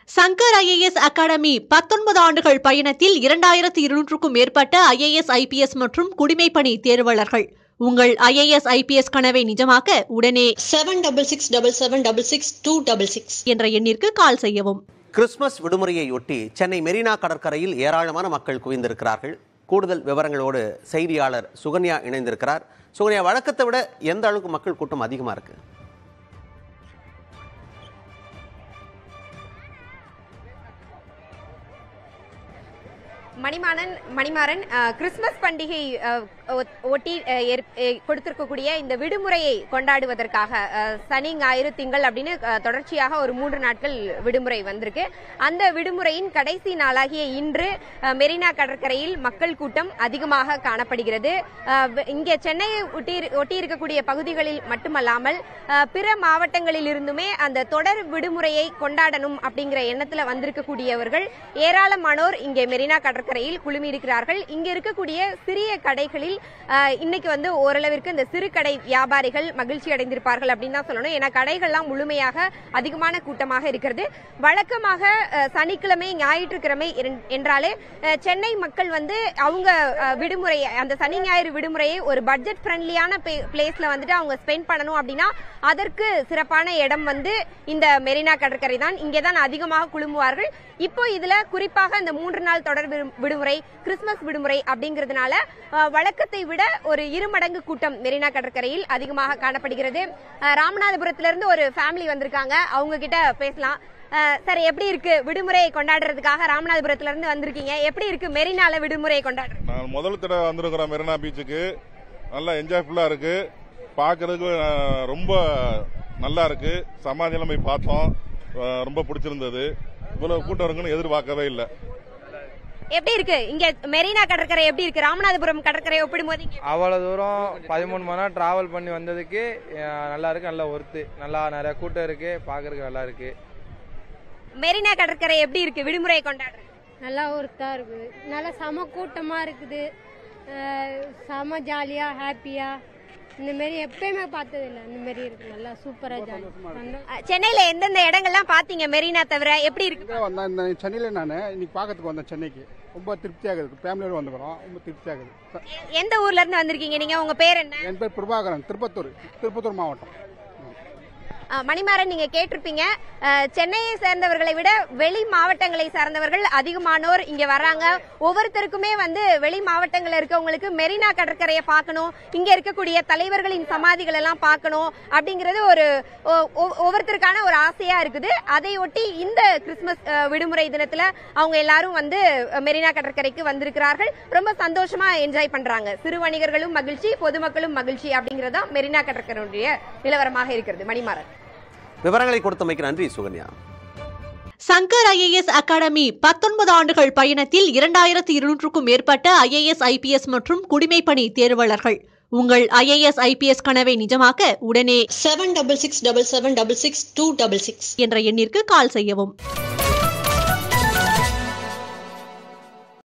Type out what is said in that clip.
Shankar IAS academy பத்தொன்பது ஆண்டுகள் பயணத்தில் இரண்டாயிரத்து இருநூற்றுக்கும் மேற்பட்ட ஐஏஎஸ் ஐபிஎஸ் மற்றும் குடிமைப்பணி தேர்வாளர்கள் உங்கள் ஐஏஎஸ் ஐபிஎஸ் கனவை நிஜமாக்க உடனே seven double six double seven double six two double six என்ற எண்ணிற்கு கால் செய்யவும் கிறிஸ்துமஸ் விடுமுறையொட்டி சென்னை மெரினா கடற்கரையில் ஏராளமான மக்கள் குவிந்திருக்கிறார்கள் கூடுதல் விவரங்களோடு செய்தியாளர் சுகன்யா இணைந்திருக்கிறார் சுகன்யா வழக்கத்தை விட எந்த அளவுக்கு மக்கள் கூட்டம் அதிகமா இருக்கு மணிமாறன் மணிமாறன் அஹ், கிறிஸ்துமஸ் பண்டிகை அஹ், ஒ- ஒட்டி அஹ், ஏற்- அஹ், கொடுத்திருக்கக்கூடிய இந்த விடுமுறையை கொண்டாடுவதற்காக அஹ், சனி ஞாயிறு திங்கள் அப்படின்னு அஹ், தொடர்ச்சியாக ஒரு மூன்று நாட்கள் விடுமுறை வந்திருக்கு அந்த விடுமுறையின் கடைசி நாளாகிய இன்று அஹ், மெரினா கடற்கரையில் மக்கள் கூட்டம் அதிகமாக காணப்படுகிறது அஹ், வ- இங்கே சென்னையை ஒட்டி ஒட்டி இருக்கக்கூடிய பகுதிகளில் மட்டுமல்லாமல் அஹ், பிற மாவட்டங்களில் இருந்துமே அந்த தொடர் விடுமுறையை கொண்டாடணும் அப்படிங்கிற எண்ணத்துல வந்திருக்கக்கூடியவர்கள் ஏராளமானோர் இங்கே மெரினா கடற்கரையில் குழுமியிருக்கிறார்கள் இங்க இருக்கக்கூடிய சிறிய கடைகளில் அஹ், இன்னைக்கு வந்து ஓரளவிற்கு இந்த சிறு கடை வியாபாரிகள் மகிழ்ச்சி அடைந்திருப்பார்கள் அப்படின்னு தான் சொல்லணும் ஏன்னா கடைகள்லாம் முழுமையாக அதிகமான கூட்டமாக இருக்கிறது வழக்கமாக அஹ், சனிக்கிழமை ஞாயிற்றுக்கிழமை என்- என்றாலே அஹ், சென்னை மக்கள் வந்து அவங்க அஹ், விடுமுறை அந்த சனி ஞாயிறு விடுமுறையை ஒரு பட்ஜெட் ஃப்ரெண்ட்லியான பிளேஸ்ல வந்துட்டு அவங்க ஸ்பெண்ட் பண்ணணும் அப்படின்னா அதற்கு சிறப்பான இடம் வந்து இந்த மெரினா கடற்கரை தான் இங்கே தான் அதிகமாக குழுமுவார்கள் இப்போ இதுல குறிப்பாக இந்த மூன்று நாள் தொடர் விடு- விடுமுறை கிறிஸ்துமஸ் விடுமுறை அப்படிங்கிறதுனால அஹ், வழக்கத்தை விட ஒரு இருமடங்கு கூட்டம் மெரினா கடற்கரையில் அதிகமாக காணப்படுகிறது அஹ், ராமநாதபுரத்திலிருந்து ஒரு ஃபேமிலி வந்திருக்காங்க அவங்க கிட்ட பேசலாம் அஹ், சார் எப்படி இருக்கு விடுமுறையை கொண்டாடுறதுக்காக ராமநாதபுரத்துல இருந்து வந்திருக்கீங்க எப்படி இருக்கு மெரினால விடுமுறையை கொண்டாடுறது நான் முதல் தடவை வந்திருக்கிறோம் மெரினா பீச்சுக்கு நல்லா என்ஜாய்ஃபுல்லாக இருக்கு பார்க்கறதுக்கு அஹ், ரொம்ப நல்லா இருக்கு சமாதியெல்லாம் போய் பார்த்தோம் அஹ், ரொம்ப பிடிச்சிருந்தது இவ்வளவு கூட்டம் இருக்குன்னு எதிர்பார்க்கவே இல்லை எப்படி இருக்கு இங்க மெரினா கடற்கரை எப்படி இருக்கு ராமநாதபுரம் கடற்கரை ஒப்பிடும்போது இங்க அவ்வளோ தூரம் பதிமூணு மணி நேரம் ட்ராவல் பண்ணி வந்ததுக்கு அஹ், நல்லா இருக்கு நல்ல ஒர்த்து நல்லா நிறைய கூட்டம் இருக்கு பார்க்கறதுக்கு நல்லா இருக்கு மெரினா கடற்கரை எப்படி இருக்கு விடுமுறையை கொண்டாடுறது நல்லா ஒருத்தா இருக்குது நல்லா செம கூட்டமாக இருக்குது அஹ் செம ஜாலியாக ஹாப்பியாக இந்த மாரி எப்பயுமே பார்த்ததில்ல இந்த மாரி இருக்கு நல்லா சூப்பராக ஜாலி சந்தோஷம் அஹ், சென்னையில எந்தெந்த இடங்கள்லாம் பாத்தீங்க மெரினா தவிர எப்படி இருக்கு இங்கே வந்தேன் இந்த சென்னையில் நான் இன்னைக்கு பார்க்கறதுக்கு வந்தேன் சென்னைக்கு ரொம்ப திருப்தியாக இருக்குது ஃபேமிலியோடு வந்துக்கிறோம் ரொம்ப திருப்தியாக இருக்குது எ- எந்த ஊர்ல இருந்து வந்திருக்கீங்க நீங்க உங்க பேர் என்ன என் பேர் பிரபாகரன் திருப்பத்தூர் திருப்பத்தூர் மாவட்டம் அஹ், மணிமாறன் நீங்க கேட்டிருப்பீங்க அஹ், சென்னையை சேர்ந்தவர்களை விட வெளி மாவட்டங்களை சார்ந்தவர்கள் அதிகமானோர் இங்க வர்றாங்க ஒவ்வொருத்தருக்குமே வந்து வெளி மாவட்டங்கள்ல இருக்கவங்களுக்கு மெரினா கடற்கரையை பார்க்கணும் இங்க இருக்கக்கூடிய தலைவர்களின் சமாதிகள் எல்லாம் பார்க்கணும் அப்படிங்கிறது ஒரு ஒ- ஒ- ஒவ்வொருத்தருக்கான ஒரு ஆசையா இருக்குது அதை ஒட்டி இந்த கிறிஸ்துமஸ் அஹ், விடுமுறை தினத்துல அவங்க எல்லாரும் வந்து அஹ், மெரினா கடற்கரைக்கு வந்திருக்கிறார்கள் ரொம்ப சந்தோஷமா என்ஜாய் பண்றாங்க சிறு வணிகர்களும் மகிழ்ச்சி பொதுமக்களும் மகிழ்ச்சி அப்படிங்கறதா மெரினா கடற்கரையுடைய நிலவரமாக இருக்கிறது மணிமாறன் விவரங்களை கொடுத்தமைக்கு நன்றி சுகன்யா சங்கர் ஐஏஎஸ் அகாடமி பத்தொன்பது ஆண்டுகள் பயணத்தில் இரண்டாயிரத்து இருநூற்றுக்கும் மேற்பட்ட ஐஏஎஸ் ஐபிஎஸ் மற்றும் குடிமைப்பணி தேர்வாளர்கள் உங்கள் ஐஏஎஸ் ஐபிஎஸ் கனவை நிஜமாக்க உடனே seven double six double seven double six two double six என்ற எண்ணிற்கு கால் செய்யவும்